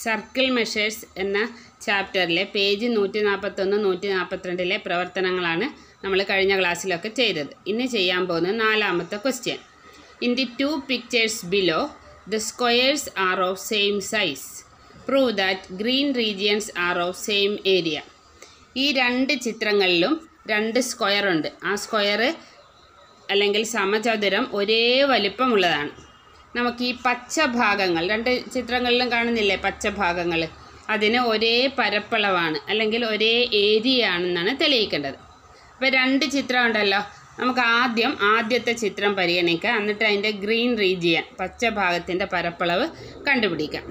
circle measures എന്ന ചാപ്റ്ററിലെ page നൂറ്റി നാൽപ്പത്തൊന്ന് നൂറ്റി നാൽപ്പത്തിരണ്ടിലെ പ്രവർത്തനങ്ങളാണ് നമ്മൾ കഴിഞ്ഞ ക്ലാസ്സിലൊക്കെ ചെയ്തത് ഇന്ന് ചെയ്യാൻ പോകുന്നത് നാലാമത്തെ question in the two pictures below the squares are of same size prove that green regions are of same area ഈ രണ്ട് ചിത്രങ്ങളിലും രണ്ട് സ്ക്വയർ ഉണ്ട് ആ സ്ക്വയർ അല്ലെങ്കിൽ സമചതുരം ഒരേ വലിപ്പമുള്ളതാണ് നമുക്ക് ഈ പച്ച ഭാഗങ്ങൾ രണ്ട് ചിത്രങ്ങളിലും കാണുന്നില്ലേ പച്ച ഭാഗങ്ങൾ അതിന് ഒരേ പരപ്പളവാണ് അല്ലെങ്കിൽ ഒരേ ഏരിയ ആണെന്നാണ് തെളിയിക്കേണ്ടത് അപ്പോൾ രണ്ട് ചിത്രം ഉണ്ടല്ലോ നമുക്ക് ആദ്യം ആദ്യത്തെ ചിത്രം പരിഗണിക്കാം എന്നിട്ട് അതിൻ്റെ ഗ്രീൻ റീജിയൻ പച്ച ഭാഗത്തിൻ്റെ പരപ്പളവ് കണ്ടുപിടിക്കാം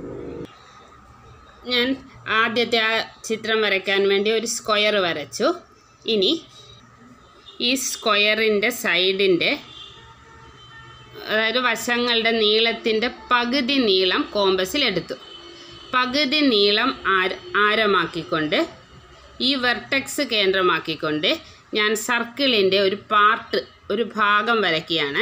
ഞാൻ ആദ്യത്തെ ആ ചിത്രം വരയ്ക്കാൻ വേണ്ടി ഒരു സ്ക്വയർ വരച്ചു ഇനി ഈ സ്ക്വയറിൻ്റെ സൈഡിൻ്റെ അതായത് വശങ്ങളുടെ നീളത്തിൻ്റെ പകുതി നീളം കോമ്പസിൽ എടുത്തു പകുതി നീളം ആര ആരമാക്കിക്കൊണ്ട് ഈ വെർട്ടെക്സ് കേന്ദ്രമാക്കിക്കൊണ്ട് ഞാൻ സർക്കിളിൻ്റെ ഒരു പാർട്ട് ഒരു ഭാഗം വരയ്ക്കുകയാണ്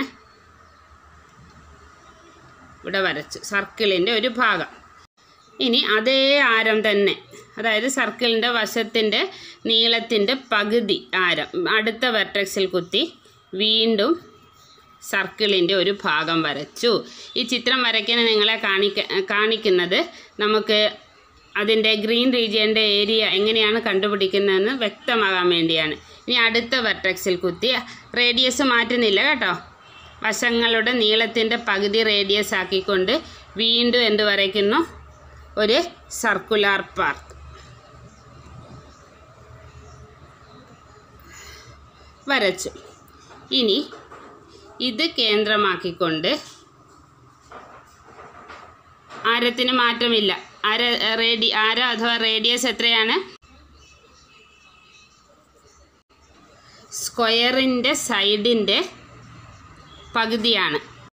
ഇവിടെ വരച്ചു സർക്കിളിൻ്റെ ഒരു ഭാഗം ഇനി അതേ ആരം തന്നെ അതായത് സർക്കിളിൻ്റെ വശത്തിൻ്റെ നീളത്തിൻ്റെ പകുതി ആരം അടുത്ത വെർട്ടെക്സിൽ കുത്തി വീണ്ടും സർക്കിളിൻ്റെ ഒരു ഭാഗം വരച്ചു ഈ ചിത്രം വരയ്ക്കാൻ നിങ്ങളെ കാണിക്ക കാണിക്കുന്നത് നമുക്ക് അതിൻ്റെ ഗ്രീൻ റീജിയൻ്റെ ഏരിയ എങ്ങനെയാണ് കണ്ടുപിടിക്കുന്നതെന്ന് വ്യക്തമാകാൻ വേണ്ടിയാണ് ഇനി അടുത്ത വെർട്ടെക്സിൽ കുത്തി റേഡിയസ് മാറ്റുന്നില്ല കേട്ടോ വശങ്ങളുടെ നീളത്തിൻ്റെ പകുതി റേഡിയസ് ആക്കിക്കൊണ്ട് വീണ്ടും എന്ത് വരയ്ക്കുന്നു ഒരു സർക്കുലാർ പാർട്ട് വരച്ചു ഇനി ഇത് കേന്ദ്രമാക്കിക്കൊണ്ട് ആരത്തിന് മാറ്റമില്ല ആര റേഡി ആര അഥവാ റേഡിയസ് എത്രയാണ് സ്ക്വയറിൻ്റെ സൈഡിൻ്റെ പകുതിയാണ്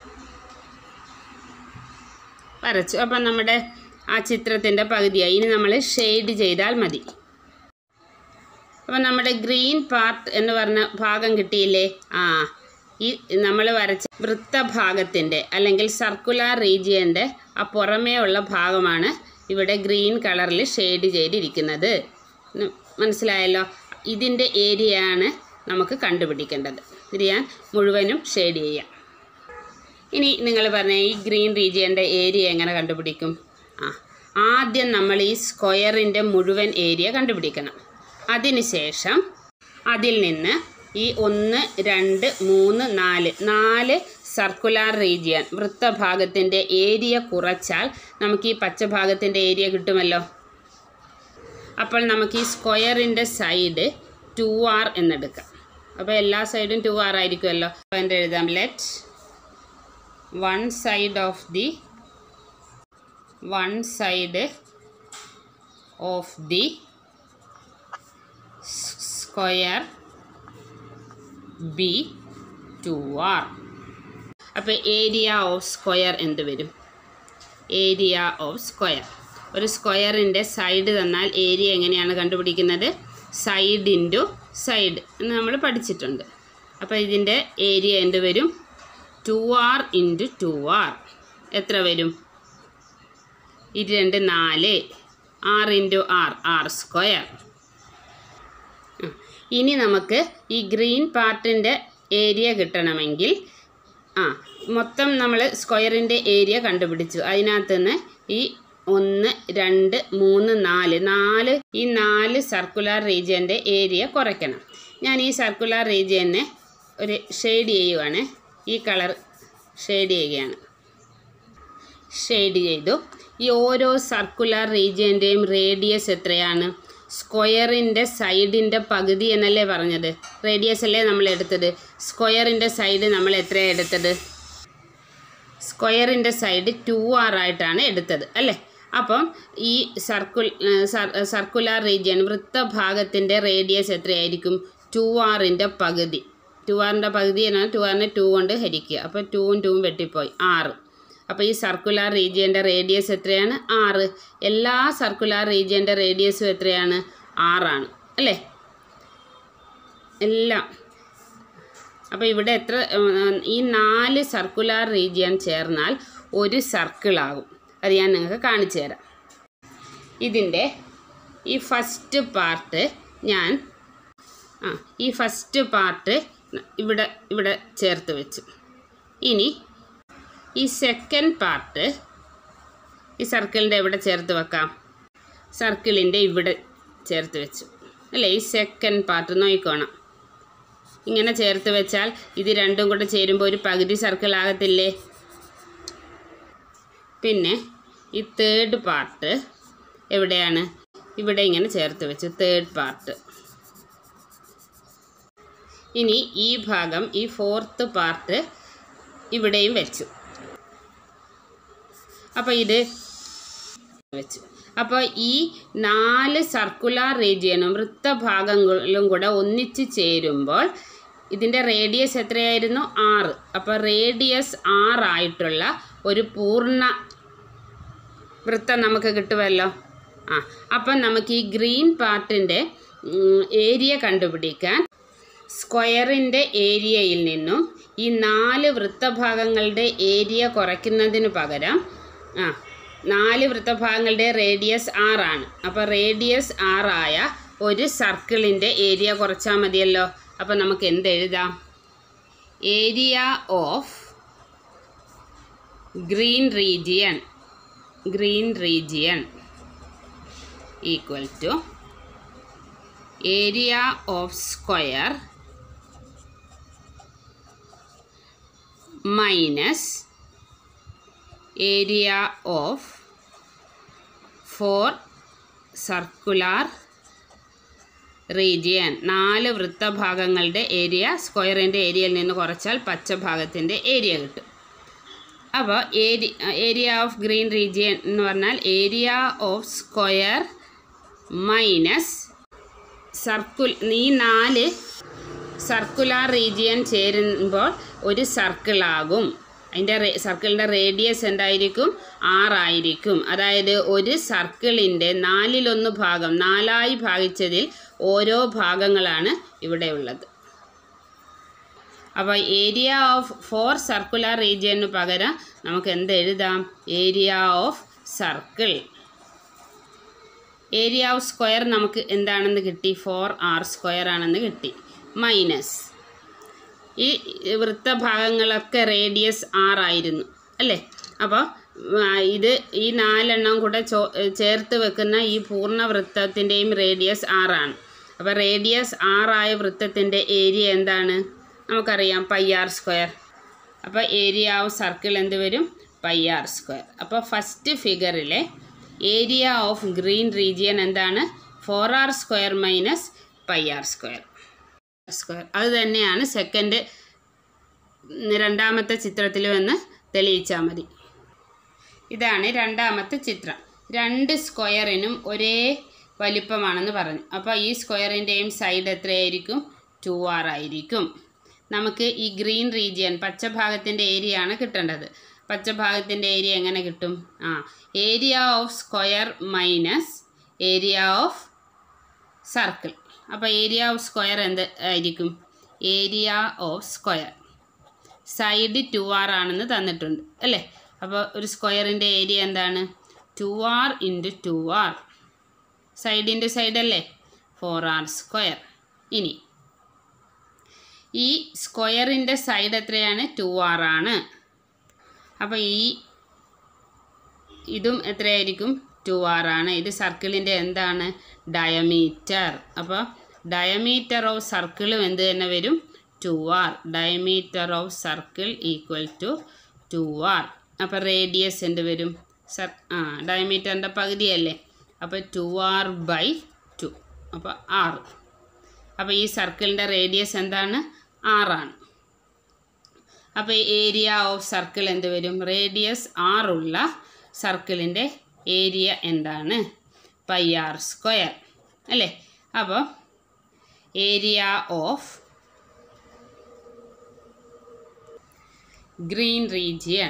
വരച്ചു അപ്പം നമ്മുടെ ആ ചിത്രത്തിൻ്റെ പകുതിയായി ഇനി നമ്മൾ ഷെയ്ഡ് ചെയ്താൽ മതി അപ്പം നമ്മുടെ ഗ്രീൻ പാർട്ട് എന്ന് പറഞ്ഞ ഭാഗം കിട്ടിയില്ലേ ആ ഈ നമ്മൾ വരച്ച വൃത്തഭാഗത്തിൻ്റെ അല്ലെങ്കിൽ സർക്കുലാർ റീജിയൻ്റെ ആ പുറമേ ഉള്ള ഭാഗമാണ് ഇവിടെ ഗ്രീൻ കളറിൽ ഷെയ്ഡ് ചെയ്തിരിക്കുന്നത് ഉം, മനസ്സിലായല്ലോ ഇതിൻ്റെ ഏരിയയാണ് നമുക്ക് കണ്ടുപിടിക്കേണ്ടത് ഇത് ഞാൻ മുഴുവനും ഷെയ്ഡ് ചെയ്യാം ഇനി നിങ്ങൾ പറഞ്ഞ ഈ ഗ്രീൻ റീജിയൻ്റെ ഏരിയ എങ്ങനെ കണ്ടുപിടിക്കും ആ ആദ്യം നമ്മൾ ഈ സ്ക്വയറിൻ്റെ മുഴുവൻ ഏരിയ കണ്ടുപിടിക്കണം അതിനുശേഷം അതിൽ നിന്ന് ഈ ഒന്ന് രണ്ട് മൂന്ന് നാല് നാല് സർക്കുലാർ റീജിയൻ വൃത്തഭാഗത്തിൻ്റെ ഏരിയ കുറച്ചാൽ നമുക്ക് ഈ പച്ചഭാഗത്തിൻ്റെ ഏരിയ കിട്ടുമല്ലോ അപ്പോൾ നമുക്ക് ഈ സ്ക്വയറിൻ്റെ സൈഡ് ടു ആർ എന്നെടുക്കാം അപ്പോൾ എല്ലാ സൈഡും ടു ആർ ആയിരിക്കുമല്ലോ അപ്പോൾ എൻ്റെ എഴുതാം let one side of the one side of the square be two R അപ്പോൾ ഏരിയ ഓഫ് സ്ക്വയർ എന്ത് വരും ഏരിയ ഓഫ് സ്ക്വയർ ഒരു സ്ക്വയറിൻ്റെ സൈഡ് തന്നാൽ ഏരിയ എങ്ങനെയാണ് കണ്ടുപിടിക്കുന്നത് സൈഡ് ഇൻറ്റു സൈഡ് എന്ന് നമ്മൾ പഠിച്ചിട്ടുണ്ട് അപ്പോൾ ഇതിൻ്റെ ഏരിയ എന്ത് വരും two r into two r എത്ര വരും ഇത് രണ്ട് നാല് r into r r square ഇനി നമുക്ക് ഈ ഗ്രീൻ പാർട്ടിൻ്റെ ഏരിയ കിട്ടണമെങ്കിൽ ആ മൊത്തം നമ്മൾ സ്ക്വയറിൻ്റെ ഏരിയ കണ്ടുപിടിച്ചു അതിനകത്ത് നിന്ന് ഈ ഒന്ന് രണ്ട് മൂന്ന് നാല് നാല് ഈ നാല് സർക്കുലാർ റീജിയൻ്റെ ഏരിയ കുറയ്ക്കണം ഞാൻ ഈ സർക്കുലാർ റീജിയനെ ഒരു ഷെയ്ഡ് ചെയ്യുവാണ് ഈ കളർ ഷെയ്ഡ് ചെയ്യുകയാണ് ഷെയ്ഡ് ചെയ്തു ഈ ഓരോ സർക്കുലാർ റീജിയൻ്റെയും റേഡിയസ് എത്രയാണ് സ്ക്വയറിൻ്റെ സൈഡിൻ്റെ പകുതി എന്നല്ലേ പറഞ്ഞത് റേഡിയസ് അല്ലേ നമ്മൾ എടുത്തത് സ്ക്വയറിൻ്റെ സൈഡ് നമ്മൾ എത്രയാണ് എടുത്തത് സ്ക്വയറിൻ്റെ സൈഡ് ടു ആർ ആയിട്ടാണ് എടുത്തത് അല്ലേ അപ്പം ഈ സർക്കുൽ സർക്കുലാർ റീജിയൻ വൃത്തഭാഗത്തിൻ്റെ റേഡിയസ് എത്രയായിരിക്കും ടു ആറിൻ്റെ പകുതി ടു ആറിൻ്റെ പകുതി എന്നാൽ ടു ആറിനെ ടു കൊണ്ട് ഹരിക്കുക അപ്പോൾ ടൂവും ടൂവും വെട്ടിപ്പോയി ആറ് അപ്പോൾ ഈ സർക്കുലാർ റീജിയൻ്റെ റേഡിയസ് എത്രയാണ് ആറ് എല്ലാ സർക്കുലാർ റീജിയൻ്റെ റേഡിയസും എത്രയാണ് ആറാണ് അല്ലേ എല്ലാം അപ്പോൾ ഇവിടെ എത്ര ഉം, ഈ നാല് സർക്കുലാർ റീജിയൻ ചേർന്നാൽ ഒരു സർക്കിളാകും അത് ഞാൻ നിങ്ങൾക്ക് കാണിച്ചു തരാം ഇതിൻ്റെ ഈ ഫസ്റ്റ് പാർട്ട് ഞാൻ ആ ഈ ഫസ്റ്റ് പാർട്ട് ഇവിടെ ഇവിടെ ചേർത്ത് വെച്ചു ഇനി ഈ സെക്കൻഡ് പാർട്ട് ഈ സർക്കിളിൻ്റെ എവിടെ ചേർത്ത് വെക്കാം സർക്കിളിൻ്റെ ഇവിടെ ചേർത്ത് വെച്ചു അല്ലേ ഈ സെക്കൻഡ് പാർട്ട് നോക്കിക്കോണം ഇങ്ങനെ ചേർത്ത് വെച്ചാൽ ഇത് രണ്ടും കൂടെ ചേരുമ്പോൾ ഒരു പകുതി സർക്കിൾ ആകത്തില്ലേ പിന്നെ ഈ തേർഡ് പാർട്ട് എവിടെയാണ് ഇവിടെ ഇങ്ങനെ ചേർത്ത് വെച്ചു തേർഡ് പാർട്ട് ഇനി ഈ ഭാഗം ഈ ഫോർത്ത് പാർട്ട് ഇവിടെയും വെച്ചു അപ്പോൾ ഇത് വെച്ചു അപ്പോൾ ഈ നാല് സർക്കുലാർ റീജിയനും വൃത്തഭാഗങ്ങളും കൂടെ ഒന്നിച്ച് ചേരുമ്പോൾ ഇതിൻ്റെ റേഡിയസ് എത്രയായിരുന്നു ആറ് അപ്പോൾ റേഡിയസ് ആറായിട്ടുള്ള ഒരു പൂർണ്ണ വൃത്തം നമുക്ക് കിട്ടുമല്ലോ ആ അപ്പം നമുക്ക് ഈ ഗ്രീൻ പാർട്ടിൻ്റെ ഏരിയ കണ്ടുപിടിക്കാൻ സ്ക്വയറിൻ്റെ ഏരിയയിൽ നിന്നും ഈ നാല് വൃത്തഭാഗങ്ങളുടെ ഏരിയ കുറയ്ക്കുന്നതിന് പകരം ആ നാല് വൃത്തഭാഗങ്ങളുടെ റേഡിയസ് ആറാണ് അപ്പോൾ റേഡിയസ് ആറായ ഒരു സർക്കിളിൻ്റെ ഏരിയ കുറച്ചാൽ മതിയല്ലോ അപ്പോൾ നമുക്ക് എന്ത് എഴുതാം area of green region green region equal to area of square minus area of four circular region നാല് വൃത്തഭാഗങ്ങളുടെ ഏരിയ സ്ക്വയറിൻ്റെ ഏരിയയിൽ നിന്ന് കുറച്ചാൽ പച്ച ഭാഗത്തിൻ്റെ ഏരിയ കിട്ടും അപ്പോൾ area area of green region എന്ന് പറഞ്ഞാൽ area of square minus circle ഈ നാല് സർക്കുലാർ റീജിയൻ ചേരുമ്പോൾ ഒരു സർക്കിളാകും അതിൻ്റെ റേ സർക്കിളിൻ്റെ റേഡിയസ് എന്തായിരിക്കും ആറായിരിക്കും അതായത് ഒരു സർക്കിളിൻ്റെ നാലിലൊന്ന് ഭാഗം നാലായി ഭാഗിച്ചതിൽ ഓരോ ഭാഗങ്ങളാണ് ഇവിടെ ഉള്ളത് അപ്പോൾ ഏരിയ ഓഫ് ഫോർ സർക്കുലർ റീജിയന് പകരം നമുക്ക് എന്ത് എഴുതാം area of circle area of square നമുക്ക് എന്താണെന്ന് കിട്ടി ഫോർ ആർ സ്ക്വയർ ആണെന്ന് കിട്ടി മൈനസ് ഈ വൃത്തഭാഗങ്ങളൊക്കെ റേഡിയസ് ആറായിരുന്നു അല്ലേ അപ്പോൾ ഇത് ഈ നാലെണ്ണം കൂടെ ചോ ചേർത്ത് വെക്കുന്ന ഈ പൂർണ്ണ വൃത്തത്തിൻ്റെയും റേഡിയസ് ആറാണ് അപ്പോൾ റേഡിയസ് ആറായ വൃത്തത്തിൻ്റെ ഏരിയ എന്താണ് നമുക്കറിയാം പൈ ആർ സ്ക്വയർ അപ്പോൾ ഏരിയ ഓഫ് സർക്കിൾ എന്ത് വരും പൈ ആർ സ്ക്വയർ അപ്പോൾ ഫസ്റ്റ് ഫിഗറിലെ ഏരിയ ഓഫ് ഗ്രീൻ റീജിയൻ എന്താണ് four r square minus pi r square square അത് തന്നെയാണ് സെക്കൻഡ് രണ്ടാമത്തെ ചിത്രത്തിൽ വന്ന് തെളിയിച്ചാൽ മതി ഇതാണ് രണ്ടാമത്തെ ചിത്രം രണ്ട് സ്ക്വയറിനും ഒരേ വലിപ്പമാണെന്ന് പറഞ്ഞു അപ്പോൾ ഈ സ്ക്വയറിൻ്റെയും സൈഡ് എത്രയായിരിക്കും ടു ആർ ആയിരിക്കും നമുക്ക് ഈ ഗ്രീൻ റീജിയൻ പച്ചഭാഗത്തിൻ്റെ ഏരിയ ആണ് കിട്ടേണ്ടത് പച്ചഭാഗത്തിൻ്റെ ഏരിയ എങ്ങനെ കിട്ടും ആ area of square minus area of circle അപ്പോൾ ഏരിയ ഓഫ് സ്ക്വയർ എന്ത് ആയിരിക്കും area of square side two r ആണെന്ന് തന്നിട്ടുണ്ട് അല്ലേ അപ്പോൾ ഒരു സ്ക്വയറിൻ്റെ ഏരിയ എന്താണ് two r into two r side into side അല്ലേ ഫോർ ആർ സ്ക്വയർ ഇനി ഈ സ്ക്വയറിൻ്റെ സൈഡ് എത്രയാണ് ടു ആർ ആണ് അപ്പോൾ ഈ ഇതും എത്രയായിരിക്കും ടു ആർ ആണ് ഇത് സർക്കിളിൻ്റെ എന്താണ് ഡയമീറ്റർ അപ്പോൾ ഡയമീറ്റർ ഓഫ് സർക്കിളും എന്ത് തന്നെ വരും two r diameter of circle equal to two R r radius എന്ത് വരും സർ ആ ഡയമീറ്ററിൻ്റെ പകുതിയല്ലേ അപ്പോൾ ടു ആർ ബൈ ടു അപ്പോൾ ആറ് അപ്പോൾ ഈ സർക്കിളിൻ്റെ റേഡിയസ് എന്താണ് ആറാണ് അപ്പോൾ ഏരിയ ഓഫ് സർക്കിൾ എന്ത് വരും റേഡിയസ് ആറുള്ള സർക്കിളിൻ്റെ ഏരിയ എന്താണ് പൈ ആർ സ്ക്വയർ അല്ലേ അപ്പോൾ ഏരിയ ഓഫ് ഗ്രീൻ റീജിയൻ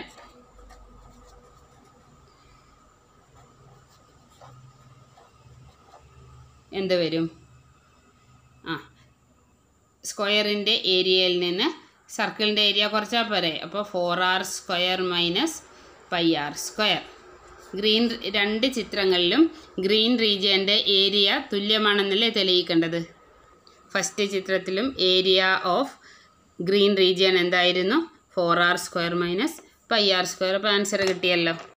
എന്ത് വരും ആ സ്ക്വയറിൻ്റെ ഏരിയയിൽ നിന്ന് സർക്കിളിൻ്റെ ഏരിയ കുറച്ചാൽ പോരെ അപ്പോൾ four r square minus pi r square green രണ്ട് ചിത്രങ്ങളിലും ഗ്രീൻ റീജിയൻ്റെ ഏരിയ തുല്യമാണെന്നല്ലേ തെളിയിക്കേണ്ടത് ഫസ്റ്റ് ചിത്രത്തിലും ഏരിയ ഓഫ് ഗ്രീൻ റീജിയൻ എന്തായിരുന്നു four r square minus pi r square അപ്പോൾ ആൻസർ കിട്ടിയല്ലോ